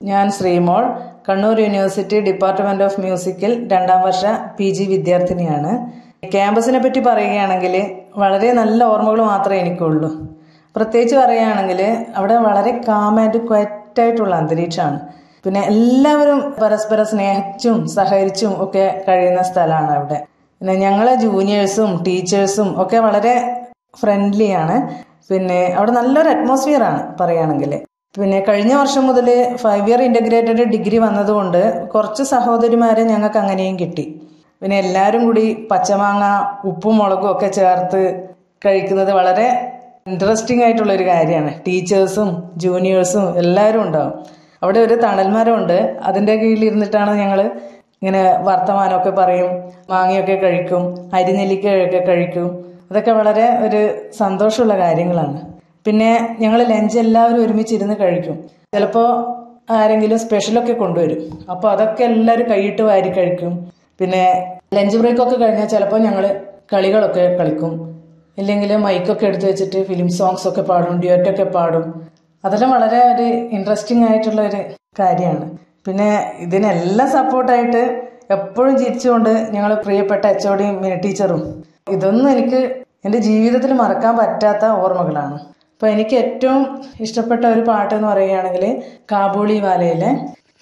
ഞാൻ Sreemol Kannur university department of മ്യൂസിക്കിൽ രണ്ടാം വർഷ പി ജി വിദ്യാർത്ഥിനിയാണ് ക്യാമ്പസിനെ പറ്റി പറയുകയാണെങ്കിൽ വളരെ നല്ല ഓർമ്മകൾ മാത്രമേ എനിക്കുള്ളൂ പ്രത്യേകിച്ച് പറയുകയാണെങ്കിൽ അവിടെ വളരെ കാം ആൻഡ് ക്വയറ്റായിട്ടുള്ള അന്തരീക്ഷമാണ് പിന്നെ എല്ലാവരും പരസ്പരം സ്നേഹിച്ചും സഹകരിച്ചും ഒക്കെ കഴിയുന്ന സ്ഥലമാണ് അവിടെ പിന്നെ ഞങ്ങളെ ജൂനിയേഴ്സും ടീച്ചേഴ്സും ഒക്കെ വളരെ ഫ്രണ്ട്ലിയാണ് പിന്നെ അവിടെ നല്ലൊരു അറ്റ്മോസ്ഫിയർ ആണ് പറയുകയാണെങ്കിൽ പിന്നെ കഴിഞ്ഞ വർഷം മുതൽ ഫൈവ് ഇയർ ഇൻ്റഗ്രേറ്റഡ് ഡിഗ്രി വന്നതുകൊണ്ട് കുറച്ച് സഹോദരിമാരെ ഞങ്ങൾക്ക് അങ്ങനെയും കിട്ടി പിന്നെ എല്ലാവരും കൂടി പച്ചമാങ്ങ ഉപ്പും മുളകും ഒക്കെ ചേർത്ത് കഴിക്കുന്നത് വളരെ ഇൻട്രസ്റ്റിംഗ് ആയിട്ടുള്ള ഒരു കാര്യമാണ് ടീച്ചേഴ്സും ജൂനിയേഴ്സും എല്ലാവരും ഉണ്ടാവും അവിടെ ഒരു തണൽമരമുണ്ട് അതിൻ്റെ കീഴിൽ ഇരുന്നിട്ടാണ് ഞങ്ങൾ ഇങ്ങനെ വർത്തമാനമൊക്കെ പറയും മാങ്ങയൊക്കെ കഴിക്കും അരിനെല്ലിക്കയൊക്കെ കഴിക്കും അതൊക്കെ വളരെ ഒരു സന്തോഷമുള്ള കാര്യങ്ങളാണ് പിന്നെ ഞങ്ങൾ ലഞ്ച് എല്ലാവരും ഒരുമിച്ചിരുന്ന് കഴിക്കും ചിലപ്പോൾ ആരെങ്കിലും സ്പെഷ്യലൊക്കെ കൊണ്ടുവരും അപ്പോൾ അതൊക്കെ എല്ലാവരും കൈയിട്ട് വാരി കഴിക്കും പിന്നെ ലഞ്ച് ബ്രേക്കൊക്കെ കഴിഞ്ഞാൽ ചിലപ്പോൾ ഞങ്ങൾ കളികളൊക്കെ കളിക്കും ഇല്ലെങ്കിൽ മൈക്കൊക്കെ എടുത്ത് വെച്ചിട്ട് ഫിലിം സോങ്സ് ഒക്കെ പാടും ഡ്യൂറ്റൊക്കെ പാടും അതെല്ലാം വളരെ ഒരു ഇൻട്രസ്റ്റിംഗ് ആയിട്ടുള്ള ഒരു കാര്യമാണ് പിന്നെ ഇതിനെല്ലാം സപ്പോർട്ടായിട്ട് എപ്പോഴും ചിരിച്ചുകൊണ്ട് ഞങ്ങൾ പ്രിയപ്പെട്ട എച്ച് ഒ ഡിയും മിനി ടീച്ചറും ഇതൊന്നും എനിക്ക് എൻ്റെ ജീവിതത്തിൽ മറക്കാൻ പറ്റാത്ത ഓർമ്മകളാണ് അപ്പോൾ എനിക്ക് ഏറ്റവും ഇഷ്ടപ്പെട്ട ഒരു പാട്ട് എന്ന് പറയുകയാണെങ്കിൽ കാബൂളി വാലയിലെ